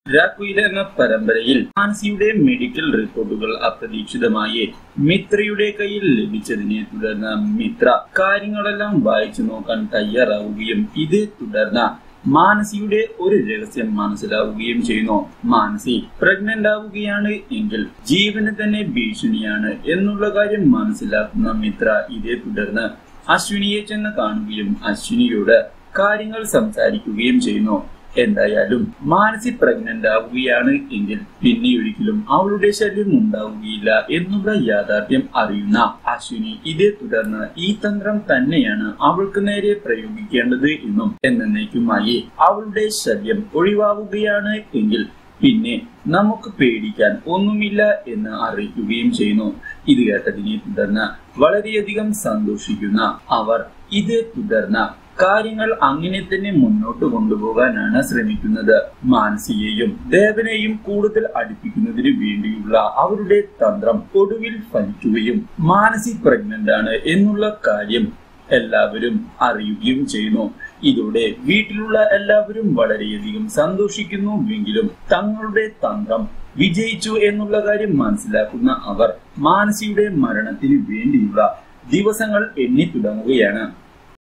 രാക്കുയില എന്ന പരമ്പരയിൽ മാനസിയുടെ മെഡിക്കൽ റിപ്പോർട്ടുകൾ അപ്രതീക്ഷിതമായി മിത്രയുടെ കയ്യിൽ ലഭിച്ചതിനെ തുടർന്ന് മിത്ര കാര്യങ്ങളെല്ലാം വായിച്ചു നോക്കാൻ തയ്യാറാവുകയും ഇതേ തുടർന്ന് മാനസിയുടെ ഒരു രഹസ്യം മനസ്സിലാവുകയും ചെയ്യുന്നു മാനസി പ്രഗ്നന്റ് ആവുകയാണ് എങ്കിൽ ജീവന് തന്നെ ഭീഷണിയാണ് എന്നുള്ള കാര്യം മനസ്സിലാക്കുന്ന മിത്ര ഇതേ തുടർന്ന് അശ്വിനിയെ ചെന്ന് കാണുകയും അശ്വിനിയോട് കാര്യങ്ങൾ സംസാരിക്കുകയും ചെയ്യുന്നു എന്തായാലും മാനസി പ്രഗ്നന്റ് ആവുകയാണ് എങ്കിൽ പിന്നെ ഒരിക്കലും അവളുടെ ശല്യം ഉണ്ടാവുകയില്ല എന്നുള്ള യാഥാർത്ഥ്യം അറിയുന്ന അശ്വിനി ഇതേ തുടർന്ന് ഈ തന്ത്രം തന്നെയാണ് അവൾക്ക് നേരെ പ്രയോഗിക്കേണ്ടത് എന്നും എന്നേക്കുമായി അവളുടെ ശല്യം ഒഴിവാവുകയാണ് എങ്കിൽ പിന്നെ നമുക്ക് പേടിക്കാൻ ഒന്നുമില്ല എന്ന് അറിയിക്കുകയും ചെയ്യുന്നു ഇത് കേട്ടതിനെ തുടർന്ന് വളരെയധികം സന്തോഷിക്കുന്ന അവർ ഇതേ തുടർന്ന് കാര്യങ്ങൾ അങ്ങനെ തന്നെ മുന്നോട്ട് കൊണ്ടുപോകാനാണ് ശ്രമിക്കുന്നത് മാനസിയെയും ദേവനെയും കൂടുതൽ അടുപ്പിക്കുന്നതിന് വേണ്ടിയുള്ള അവരുടെ തന്ത്രം ഒടുവിൽ ഫലിക്കുകയും മാനസി പ്രഗ്നന്റ് ആണ് എന്നുള്ള കാര്യം എല്ലാവരും അറിയുകയും ചെയ്യുന്നു ഇതോടെ വീട്ടിലുള്ള എല്ലാവരും വളരെയധികം സന്തോഷിക്കുന്നുവെങ്കിലും തങ്ങളുടെ തന്ത്രം വിജയിച്ചു എന്നുള്ള കാര്യം മനസ്സിലാക്കുന്ന അവർ മാനസിയുടെ മരണത്തിന് വേണ്ടിയുള്ള ദിവസങ്ങൾ എണ്ണി തുടങ്ങുകയാണ്